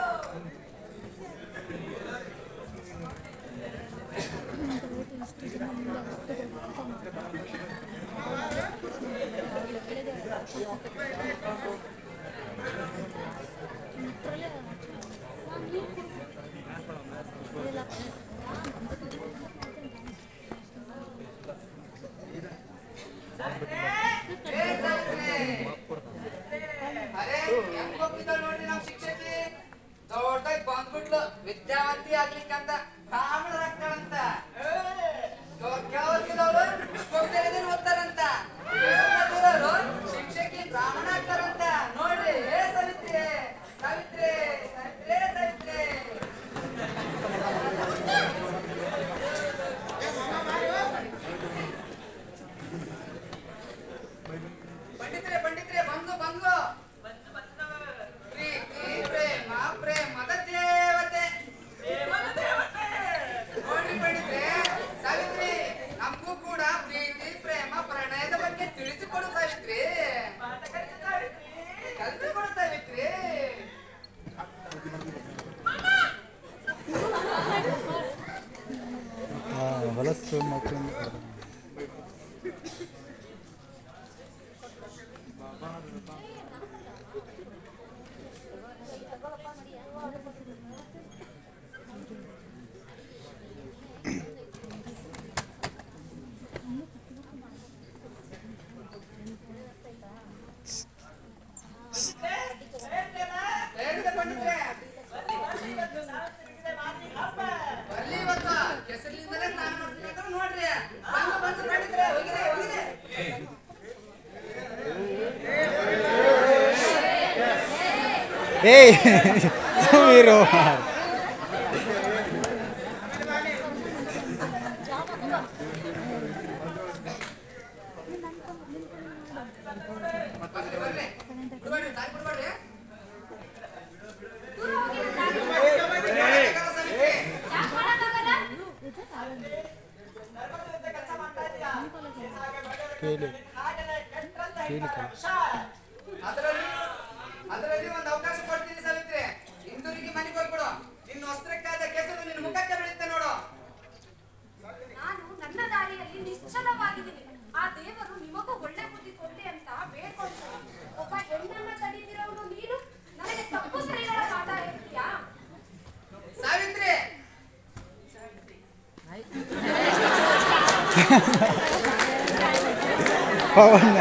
ಏ ಸಾವಿತ್ರಿ ಅರೆ ಹೆಂಗ್ ಹೋಗ್ತಿದ್ದಾಳ್ ನೋಡ್ರಿ ನಮ್ ಶಿಕ್ಷಕಿ ದೊಡ್ಡದಾಗಿ ಬಂದ್ಬಿಟ್ಲು ವಿದ್ಯಾವಂತಿ ಆಗ್ಲಿಕ್ಕಂತ ಬ್ರಾಹ್ಮಣರಾಗ್ತಾಳಂತ ಕೇಳೋರ್ಗಿದವ್ರು ಪುಸ್ತಕದಲ್ಲಿ ಓದ್ತಾರಂತ ಕೇಳೋರ್ಗಿದವ್ರು ಶಿಕ್ಷಕಿ ಬ್ರಾಹ್ಮಣ ಆಗ್ತಾರಂತ ನೋಡ್ರಿ ಏ ಸಾವಿತ್ರಿ ಸಾವಿತ್ರಿ ಸಾವಿತ್ರಿ ಸಾವಿತ್ರಿ ಪಂಡಿತ್ರೆ ಪಂಡಿತ್ರೆ ಬಂದು ಬಂದು ಪ್ರೀತಿ ಪ್ರೇಮ ಪ್ರೇಮದ ದೇವತೆ ನೋಡ್ರಿ ಪಂಡಿತ್ರೆ ಸಾವಿತ್ರಿ ನಮಗೂ ಕೂಡ ಪ್ರೀತಿ ಪ್ರೇಮ ಪ್ರಣಯದ ಬಗ್ಗೆ ತಿಳಿಸಿಕೊಡು ಸಾವಿತ್ರಿ ಕಲಿಸಿಕೊಡು ಸಾವಿತ್ರಿ ಹೊಲಸು ಮಕ್ಕಳು ಹೇಳಿದೆ ಪಂಡಿತ್ರೆ ಬರ್ಲಿ ಇವತ್ತು ಕೆಸರಿನಿಂದಲೇ ಸ್ನಾನ ಮಾಡ್ತಿರ್ಬೇಕಾದ್ರೆ ನೋಡ್ರಿ ಬಂದು ಬಂದು ಪಂಡಿತ್ರೆ ಹೋಗಿರಿ ಹೋಗಿರಿ ಏಯ್ ಸುಮೀರು ಬರ್ರಿ ಬರ್ರಿ ಬಿಡ್ಬೇಡ್ರಿ ತಾಯಿ ಬಿಡ್ಬೇಡ್ರಿ ಕೇಳಿ ಕೇಳಿ ಕಲ ಅದರಲ್ಲಿ ಅದರಲ್ಲಿ ಒಂದು ಅವಕಾಶ ಕೊಡ್ತೀನಿ ಸಾವಿತ್ರಿ ಹಿಂದೂರಿಗೆ ಮನೆಗೆ ಹೋಗ್ಬಿಡು ನಿನ್ನ ವಸ್ತ್ರಕ್ಕಾದ ಕೆಸರು ನಿನ್ನ ಮುಖಕ್ಕೆ ಬೀಳುತ್ತೆ ನೋಡು ನಾನು ನನ್ನ ದಾರಿಯಲ್ಲಿ ನಿಶ್ಚಲವಾಗಿದ್ದೀನಿ ಆ ದೇವರು ನಿಮಗೂ ಒಳ್ಳೆ ಬುದ್ಧಿ ಕೊಡ್ಲಿ ಅಂತ ಬೇಡ್ಕೊಳ್ತೇನೆ ಒಬ್ಬ ಹೆಣ್ಣನ್ನ ತಡೀತಿರೋನು ನೀನು ನನಗೆ ತಪ್ಪು ಸರಿಗಳ ಪಾಠ ಹೇಳ್ತೀಯಾ ಸಾವಿತ್ರಿ ಪವನ್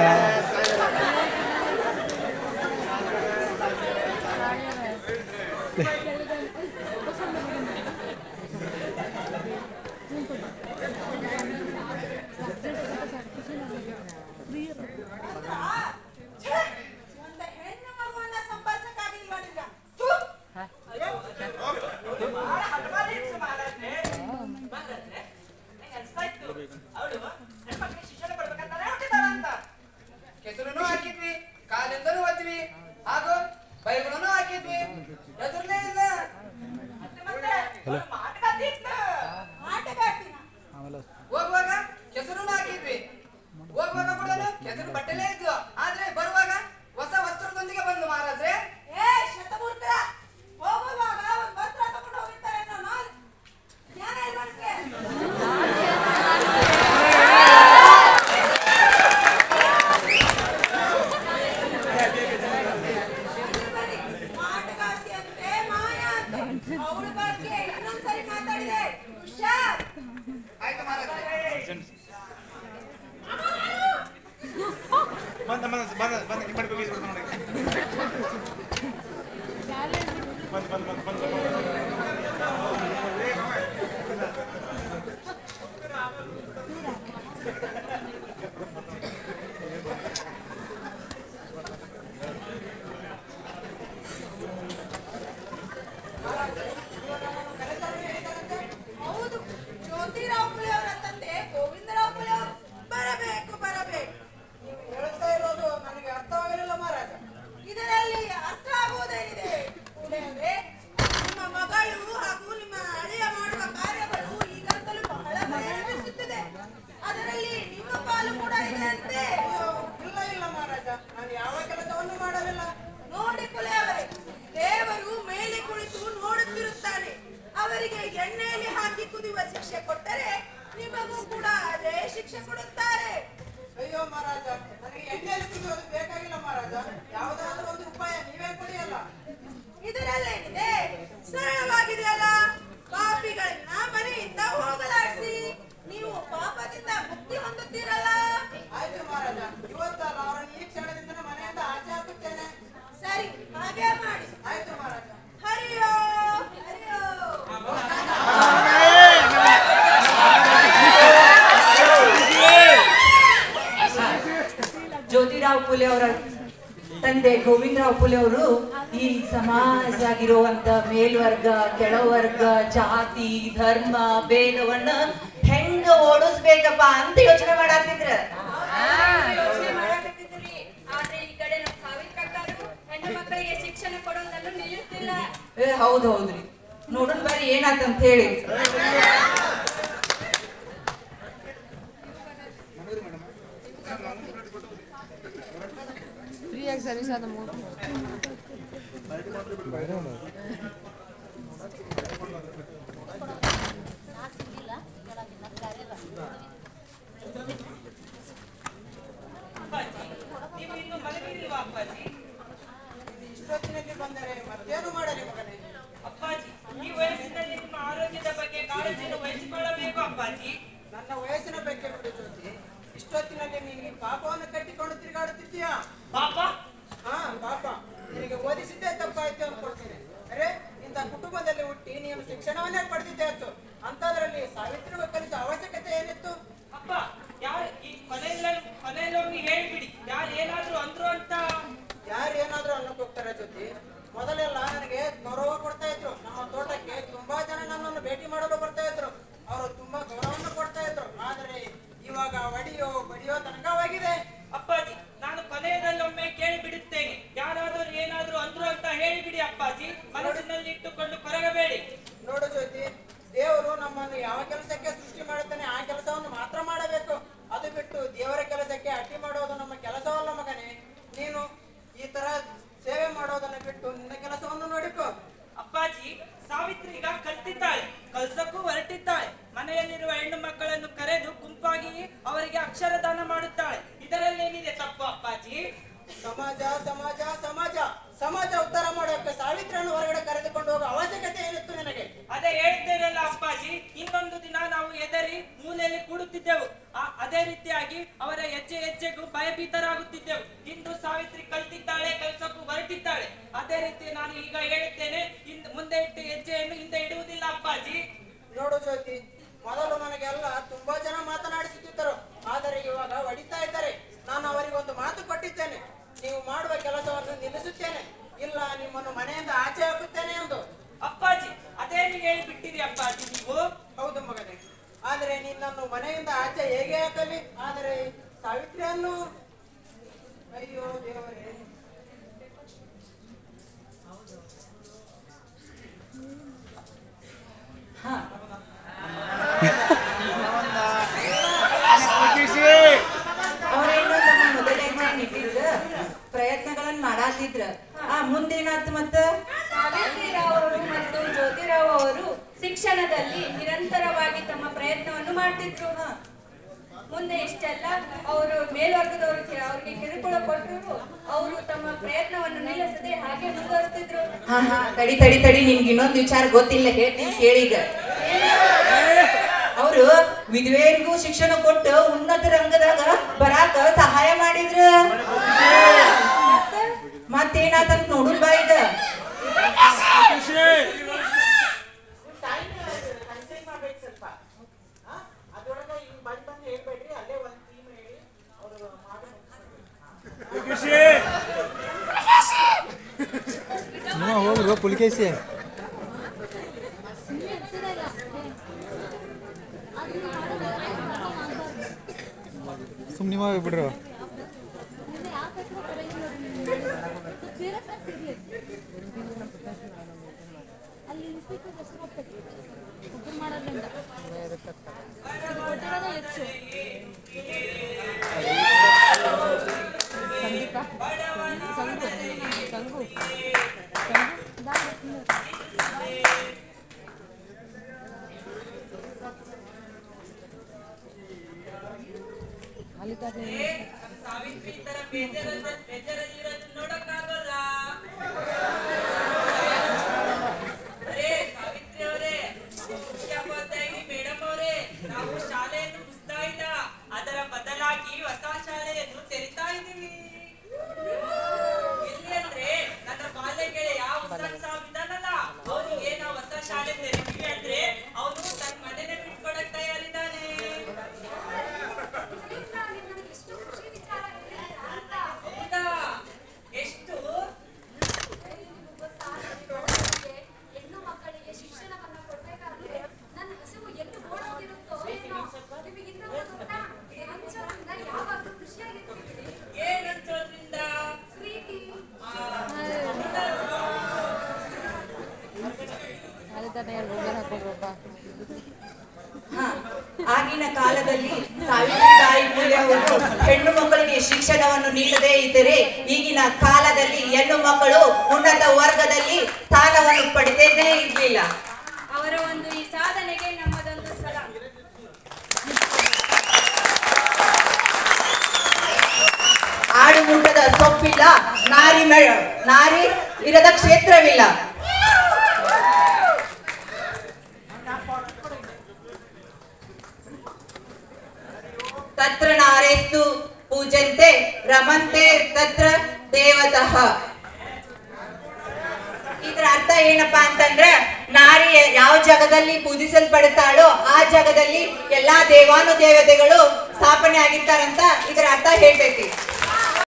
ಛೇ! ಒಂದು ಹೆಣ್ಣು ಮಗುವನ್ನ ಸಂಪಾದಿಸಕ್ಕಾಗಿ ಇಲ್ಲಿ ಮಾಡಿದ್ರ ಥು! ಕೆಸರನ್ನು ಹಾಕಿದ್ವಿ ಕಾಲಿಂದನೂ ಒದ್ವಿ ಹಾಗೂ ಬೈಗಳನ್ನು ಹಾಕಿದ್ವಿ ಎದುರ್ಲೇ ಇಲ್ಲ ಆಟಗಾಡ್ತೀನ ಆಮೇಲೆ ಹೋಗುವಾಗ ಕೆಸರನ್ನು ಹಾಕಿದ್ವಿ ಹೋಗುವಾಗ ಕೂಡ ಕೆಸರು ಬಟ್ಟೆಲೇ ಇದ್ವು ಆದ್ರೆ ಬರುವಾಗ ಹೊಸ ವಸ್ತ್ರದೊಂದಿಗೆ ಬಂದು ಮಹಾರಾಜ್ರೆ ಏ ಶತಮೂರ್ಖರ ಹೋಗುವಾಗ ಒಂದು ವಸ್ತ್ರ ತಗೊಂಡು ಹೋಗಿರ್ತಾರೆ ಅನ್ನೋ ನಾಲ್ ಜ್ಞಾನ ಇಲ್ಲ ನಿಮ್ಗೆ? ಬನ್ನಿ, ಬನ್ನಿ. ಮಾಟಗಾತಿ ಅಂತೆ ಮಾಯ ಅಂತೆ ಅವಳ ಬಗ್ಗೆ ಇನ್ನೊಂದ್ಸರಿ ಮಾತಾಡಿದೆ ಹುಷಾರ್ ಆಯ್ತು ಮಹಾರಾಜ್ರೆ ಬಂದ ಬಂದ ಬಂದ ಬಂದ ನಿಮ್ಮ ಮನೆಗೆ ಹೋಗಿ ಬಿಡ್ತಾನೆ ನೋಡಿ. ಬಂದ್ ಬಂದ್ ಬಂದ್ ಬಂದ್ ಬಂದ್ ಹೌದು ಜ್ಯೋತಿರಾವ್ ಪುಲೆ ಅವರ ತಂದೆ ಗೋವಿಂದರಾವ್ ಪುಲೆ ಅವರು ಬರಬೇಕು ಬರಬೇಕು ನೀವು ಹೇಳ್ತಾ ಇರೋದು ನನಗೆ ಅರ್ಥವಾಗಲಿಲ್ಲ ಮಹಾರಾಜ ಇದರಲ್ಲಿ ಅರ್ಥ ಆಗುವುದೇನಿದೆ ಪುಲೆ ಅವರೇ ನಿಮ್ಮ ಮಗಳು ಹಾಗೂ ನಿಮ್ಮ ಅಳಿಯ ಮಾಡುವ ಕಾರ್ಯಗಳು ಈಗಂತಲೂ ಬಹಳ ಭಯವೆನಿಸುತ್ತಿದೆ ಅದರಲ್ಲಿ ನಿಮ್ಮ ಪಾಲು ಕೂಡ ಇದೆ ಅಂತೆ ಇಲ್ಲ ಇಲ್ಲ ಮಹಾರಾಜ ನಾನು ಯಾವ ಕೆಲಸವನ್ನು ಮಾಡಲಿಲ್ಲ ನೋಡಿ ಪುಲೆ ಅವರೇ ದೇವರು ಮೇಲೆ ಕುಳಿತು ನೋಡುತ್ತಿರುತ್ತಾನೆ ಅವರಿಗೆ ಎಣ್ಣೆಯಲ್ಲಿ ಹಾಕಿ ಕುದಿಯುವ ಶಿಕ್ಷೆ ಕೊಟ್ಟರೆ ನಿಮಗೂ ಕೂಡ ಅದೇ ಶಿಕ್ಷೆ ಕೊಡುತ್ತಾರೆ ಅಯ್ಯೋ ಮಹಾರಾಜ ನನಗೆ ಎಣ್ಣೆಯಲ್ಲಿ ಕುದಿಯೋದು ಬೇಕಾಗಿಲ್ಲ ಮಹಾರಾಜ ಯಾವುದಾದ್ರೂ ಒಂದು ಉಪಾಯ ನೀವೇ ಕೊಡಿಯಲ್ಲ ಇದರಲ್ಲೇನಿದೆ ಸರಳವಾಗಿದೆಯಲ್ಲ ಪಾಪಿಗಳನ್ನ ಮನೆಯಿಂದ ಹೋಗಲಾಡಿಸಿ ನೀವು ಪಾಪದಿಂದ ಮುಕ್ತಿ ಹೊಂದುತ್ತೀರಲ್ಲ ಆಯ್ತು ಮಹಾರಾಜ ಇವತ್ತಲ್ಲ ಅವರನ್ನು ಈ ಕ್ಷಣದಿಂದ ಮನೆಯಿಂದ ಆಚೆ ಹಾಕುತ್ತೇನೆ ಸರಿ ಹಾಗೆ ಮಾಡಿ ಆಯ್ತು ಮಹಾರಾಜ ಹರಿಯೋ ಹರಿಯೋ ಜ್ಯೋತಿರಾವ್ ಫುಲೆ ಅವರ ತಂದೆ ಗೋವಿಂದರಾವ್ ಫುಲೆ ಅವರು ಈ ಸಮಾಜ ಆಗಿರುವಂತ ಮೇಲ್ವರ್ಗ ಕೆಳವರ್ಗ ಜಾತಿ ಧರ್ಮ ಭೇದವನ್ನ ಹೆಂಗ ಓಡಿಸ್ಬೇಕಪ್ಪ ಅಂತ ಯೋಚನೆ ಮಾಡಾತಿದ್ರ ಯೋಚನೆ ಮಾಡಕತ್ತಿದ್ರಿ ಆದ್ರೆ ಈ ಕಡೆ ನಮ್ಮ ಸಾವಿತ್ರಕ್ಕಾರು ಹೆಣ್ಣು ಮಕ್ಕಳಿಗೆ ಶಿಕ್ಷಣ ಕೊಡೋದನ್ನು ನಿಲ್ಲಿಸ್ತಿಲ್ಲ ಏ ಹೌದ್ ಹೌದ್ರಿ ನೋಡೋಣ ಬರ್ರಿ ಏನಾತಂತ ಹೇಳಿ ಅಪ್ಪಾಜಿ ನೀವು ಇನ್ನು ಮಲಗಿರಿಲ್ವಾ ಅಪ್ಪಾಜಿ ಇಷ್ಟೊತ್ತಿನಲ್ಲಿ ಬಂದರೆ ಮತ್ತೇನು ಮಾಡಲಿ ಮಗನೇ ಅಪ್ಪಾಜಿ ಈ ವಯಸ್ಸಿನಲ್ಲಿ ನಿಮ್ಮ ಆರೋಗ್ಯದ ಬಗ್ಗೆ ಕಾಳಜಿಯನ್ನು ವಹಿಸಿಕೊಳ್ಳಬೇಕು ಅಪ್ಪಾಜಿ ನನ್ನ ವಯಸ್ಸಿನ ಬಗ್ಗೆ ಬಿಡು ಜ್ಯೋತಿ ಇಷ್ಟೊತ್ತಿನಲ್ಲಿ ನೀನು ಪಾಪವನ್ನು ಕಟ್ಟಿಕೊಂಡು ತಿರುಗಾಡುತ್ತಿದ್ದೀಯಾ ಪಾಪ ಹಾ ಪಾಪ ನಿನಗೆ ಓದಿಸಿದ್ದೇ ತಪ್ಪಾಯ್ತು ಅನ್ಕೊಳ್ತೀನಿ ಅರೆ ಇಂಥ ಕುಟುಂಬದಲ್ಲಿ ಹುಟ್ಟಿ ನೀನು ಶಿಕ್ಷಣವನ್ನೇ ಪಡೆದಿದ್ದೆ ಆಯ್ತು ಅಂತದ್ರಲ್ಲಿ ಸಾವಿತ್ರಿಗೂ ಕಲಿಸೋ ಅವಶ್ಯಕತೆ ಏನಿತ್ತು ಅಪ್ಪ ಯಾರು ಈ ಕೊನೆಯಲ್ಲಿ ಕೊನೆಯಲ್ಲಿ ಹೇಳ್ಬಿಡಿ ಯಾರು ಏನಾದ್ರು ಅಂದ್ರು ಅಂತ ಯಾರು ಏನಾದ್ರೂ ಅನ್ನಕ್ಕೆ ಹೋಗ್ತಾರೆ ಜ್ಯೋತಿ ಮೊದಲೆಲ್ಲ ನನಗೆ ಗೌರವ ಕೊಡ್ತಾ ಇದ್ರು ನಮ್ಮ ತೋಟಕ್ಕೆ ತುಂಬಾ ಜನ ನನ್ನನ್ನು ಭೇಟಿ ಮಾಡಲು ಬರ್ತಾ ಇದ್ರು ಅವರು ತುಂಬಾ ಗೌರವವನ್ನು ಕೊಡ್ತಾ ಇದ್ರು ಆದ್ರೆ ಇವಾಗ ಒಡಿಯೋ ಬಡಿಯೋ ತನಕವಾಗಿದೆ ಅಪ್ಪಾಜಿ ನಾನು ಕೊನೆಯದಲ್ಲೊಮ್ಮೆ ಕೇಳಿ ಬಿಡುತ್ತೇನೆ ಯಾರಾದರೂ ಏನಾದ್ರು ಅಂದ್ರು ಅಂತ ಹೇಳಿಬಿಡಿ ಅಪ್ಪಾಜಿ ಮನಸ್ಸಿನಲ್ಲಿ ಇಟ್ಟುಕೊಂಡು ಕೊರಗಬೇಡಿ ನೋಡು ಜ್ಯೋತಿ ದೇವರು ನಮ್ಮನ್ನು ಯಾವ ಕೆಲಸಕ್ಕೆ ಸೃಷ್ಟಿ ಮಾಡುತ್ತಾನೆ ಆ ಕೆಲಸವನ್ನು ಮಾತ್ರ ಮಾಡಬೇಕು ಅದು ಬಿಟ್ಟು ದೇವರ ಕೆಲಸಕ್ಕೆ ಸಾವಿತ್ರಿ ಈಗ ಕಲ್ತಿದ್ದಾಳೆ ಕಲ್ಸಕ್ಕೂ ಹೊರಟಿದ್ದಾಳೆ ಮನೆಯಲ್ಲಿರುವ ಹೆಣ್ಣು ಮಕ್ಕಳನ್ನು ಕರೆದು ಗುಂಪಾಗಿ ಅವರಿಗೆ ಅಕ್ಷರದಾನ ಮಾಡುತ್ತಾಳೆ ಇದರಲ್ಲೇನಿದೆ ತಪ್ಪು ಅಪ್ಪಾಜಿ ಸಮಾಜ ಸಮಾಜ ಸಮಾಜ ಸಮಾಜ ಉದ್ಧಾರ ಮಾಡೋಕೆ ಸಾವಿತ್ರನ್ನು ಹೊರಗಡೆ ಕರೆದುಕೊಂಡು ಹೋಗೋ ಅವಶ್ಯಕತೆ ಏನಿತ್ತು ನಿನಗೆ ಅದೇ ಹೇಳ್ತೇನಲ್ಲ ಅಪ್ಪಾಜಿ ಇನ್ನೊಂದು ದಿನ ನಾವು ಎದರಿ ಮೂಲೆಯಲ್ಲಿ ಕೂಡುತ್ತಿದ್ದೆವು ಆ- ಅದೇ ರೀತಿಯಾಗಿ ಅವರ ಹೆಜ್ಜೆ ಹೆಜ್ಜೆಗೂ ಭಯಭೀತರಾಗುತ್ತಿದ್ದೆವು ಇಂದು ಸಾವಿತ್ರಿ ಕಲ್ತಿದ್ದಾಳೆ ಕಲ್ಸಕ್ಕೂ ಹೊರಟಿದ್ದಾಳೆ ಅದೇ ರೀತಿ ನಾನು ಈಗ ಹೇಳುತ್ತೇನೆ ಇಂದ್- ಮುಂದೆ ಇಟ್ಟು ಹೆಜ್ಜೆಯನ್ನು ಹಿಂದೆ ಇಡುವುದಿಲ್ಲ ಅಪ್ಪಾಜಿ ನೋಡು ಜ್ಯೋತಿ ಮೊದಲು ನನಗೆಲ್ಲ ತುಂಬಾ ಜನ ಮಾತನಾಡಿಸುತ್ತಿದ್ದರು ಆದರೆ ಇವಾಗ ಹೊಡಿತಾ ಇದ್ದಾರೆ ನಾನು ಅವರಿಗೆ ಒಂದು ಮಾತು ಕೊಟ್ಟಿದ್ದೇನೆ ನೀವು ಮಾಡುವ ಕೆಲಸವನ್ನು ನಿಲ್ಲಿಸುತ್ತೇನೆ ಇಲ್ಲ ನಿಮ್ಮನ್ನು ಮನೆಯಿಂದ ಆಚೆ ಹಾಕುತ್ತೇನೆ ಎಂದು ಅಪ್ಪಾಜಿ ಅದೇನು ಹೇಳಿಬಿಟ್ಟಿರಿ ಅಪ್ಪಾಜಿ ನೀವು ಹೌದು ಮಗನೇ ಆದರೆ ನಿನ್ನನ್ನು ಮನೆಯಿಂದ ಆಚೆ ಹೇಗೆ ಹಾಕಲಿ ಆದರೆ ಸಾವಿತ್ರಿಯನ್ನು ಅಯ್ಯೋ ದೇವರೇ ಅವರೇನು ತಮ್ಮ ಮೊದಲನೇ ನಿಟ್ಟಿದ್ದ ಪ್ರಯತ್ನಗಳನ್ನ ಮಾಡಾತಿದ್ರ ಆ ಮುಂದೇನಾತ್ ಮತ್ತ ಸಾವಿತ್ರಿರಾವ್ ಅವರು ಮತ್ತು ಜ್ಯೋತಿರಾವ್ ಅವರು ಶಿಕ್ಷಣದಲ್ಲಿ ನಿರಂತರವಾಗಿ ತಮ್ಮ ಪ್ರಯತ್ನವನ್ನು ಮಾಡ್ತಿದ್ರು ಮುಂದೆ ಇಷ್ಟೆಲ್ಲ ಅವರು ಮೇಲ್ವರ್ಗದವರು ಕೆ- ಅವ್ರಿಗೆ ಕಿರುಕುಳ ಕೊಟ್ಟರು ಅವರು ತಮ್ಮ ಪ್ರಯತ್ನವನ್ನು ನಿಲ್ಲಿಸದೆ ಹಾಗೆ ಮುಂದುವರಿಸ್ತಿದ್ರು ಹಾ ಹಾ ತಡಿ ತಡಿ ತಡಿ ನಿಮ್ಗೆ ಇನ್ನೊಂದು ವಿಚಾರ ಗೊತ್ತಿಲ್ಲ ಹೇಳ್ತೀನಿ ಕೇಳೀಗ ಅವರು ವಿಧವೆಯರಿಗೂ ಶಿಕ್ಷಣ ಕೊಟ್ಟು ಉನ್ನತ ರಂಗದಾಗ ಬರಾಕ ಸಹಾಯ ಮಾಡಿದ್ರ ಮತ್ತೇನಾತಂತ ನೋಡುನ್ ಬಾ ಈಗ ಮಾಡ್ಬೇಕು ಸ್ವಲ್ಪ ಹಾ? ಅದ್ರೊಳಗೆ ಹಿಂಗ್ ಬಂದ್ ಬಂದ್ ಹೇಳ್ಬೇಡ್ರಿ ಅಲ್ಲೇ ಒಂದ್ ಟೀಮ್ ಹೇಳಿ ಅವರು ಮಾಡಿ ನೀವು ಹೋಗ್ರು ಪುಲಿಕೇಸಿ ಸುಮ್ಮನೆ ನೀವು ಬಿಡ್ರು ಅಲ್ಲಿ ಇನ್ಸ್ಪೆಕ್ಟರ್ ಹೆಸರು ಹೋಗ್ತೈತಿ ಒಬ್ಬರು ಮಾಡೋದ್ರಿಂದ ಕೊಟ್ಟಿರೋದೇ ಹೆಚ್ಚು ಸಂದೀಪ ಸಂಗು ಸಂಗು ಸಂಗು ದಾರಿ ಮಲ್ಲಿಕಾರ್ಜುನ ಸಾವಿತ್ರಿ ಈ ತರ ಬೇಜಾರದ ಬೇಜಾರಲ್ಲಿರೋದು ನೋಡಕ್ಕಾಗಲ್ಲ ಅರೇ ಸಾವಿತ್ರಿ ಅವರೇ ಮುಖ್ಯೋಪಾಧ್ಯಾಯಿ ಮೇಡಮ್ ಅವರೇ ನಾವು ಶಾಲೆಯನ್ನು ಮುಚ್ತಾ ಇಲ್ಲ ಅದರ ಬದಲಾಗಿ ಹೊಸ ಶಾಲೆಯನ್ನು ತೆರಿತಾ ಇದ್ದೀವಿ ಎಲ್ಲಿ ಅಂದ್ರೆ ನನ್ನ ಬಾಲ್ಯ ಗೆಳೆಯ ಹುಸನ್ ಸಾಬ್ ಇದ್ದಾನಲ್ಲ ಅವನಿಗೆ ನಾವು ಹೊಸ ಶಾಲೆ ತೆರಿತೀವಿ ಅಂದ್ರೆ ಅವನು ತನ್ನ ಮನೆನೇ ಬಿಟ್ಕೊಡಕ್ ತಯಾರಿದ್ದಾನೆ ಇದರಿಂದ ನೀವು ನನಗೆ ಎಷ್ಟು ಖುಷಿ ವಿಚಾರ ಹೇಳಿದ್ದೀರಾ ಅಂತ. ಹೌದಾ ಎಷ್ಟು ನಿಮ್ಗೆ ಗೊತ್ತಾ, ನನಗೆ ಹೆಣ್ಣು ಮಕ್ಕಳಿಗೆ ಶಿಕ್ಷಣವನ್ನ ಕೊಡ್ಬೇಕಾದ್ರೆ ನನ್ನ ಹಸಿವು ಎಲ್ಲಿ ಓಡೋಗಿರುತ್ತೋ ಏನೋ ನಿಮಗೆ ಇನ್ನೊಂದು ಗೊತ್ತಾ ಹಂಚೋದ್ರಿಂದ ಯಾವಾಗಲೂ ಖುಷಿಯಾಗಿರ್ತೀವಿ ಏನಂತೋದ್ರಿಂದ ಪ್ರೀತಿ ಅದೇ ತಾನೇ ರೋಗರ್ ಹಾಕೊಂಡ್ರಪ್ಪ ಹಾ, ಆಗಿನ ಕಾಲದಲ್ಲಿ ಸಾವಿತ್ರಿಬಾಯಿ ಫುಲೆ ಅವರು ಹೆಣ್ಣು ಮಕ್ಕಳಿಗೆ ಶಿಕ್ಷಣವನ್ನು ನೀಡದೇ ಇದ್ದರೆ ಈಗಿನ ಕಾಲದಲ್ಲಿ ಹೆಣ್ಣು ಮಕ್ಕಳು ಉನ್ನತ ವರ್ಗದಲ್ಲಿ ಸ್ಥಾನವನ್ನು ಪಡೆದೇ ಇರಲಿಲ್ಲ ಅವರ ಒಂದು ಈ ಸಾಧನೆಗೆ ನಮ್ಮದೊಂದು ಸಲಾಂ ಆಡುಮುಟ್ಟದ ಸೊಪ್ಪಿಲ್ಲ ನಾರಿ ಮೆ ನಾರಿ ಇರದ ಕ್ಷೇತ್ರವಿಲ್ಲ ತತ್ರ ನಾರೇಸ್ತು ಪೂಜಂತೆ ರಮಂತೆ ತತ್ರ ದೇವತಃ ಇದರ ಅರ್ಥ ಏನಪ್ಪಾ ಅಂತಂದ್ರೆ ನಾರಿ ಯಾವ ಜಾಗದಲ್ಲಿ ಪೂಜಿಸಲ್ಪಡುತ್ತಾಳೋ ಆ ಜಾಗದಲ್ಲಿ ಎಲ್ಲಾ ದೇವಾನು ದೇವತೆಗಳು ಸ್ಥಾಪನೆ ಆಗಿರ್ತಾರಂತ ಇದರ ಅರ್ಥ ಹೇಳ್ತೈತಿ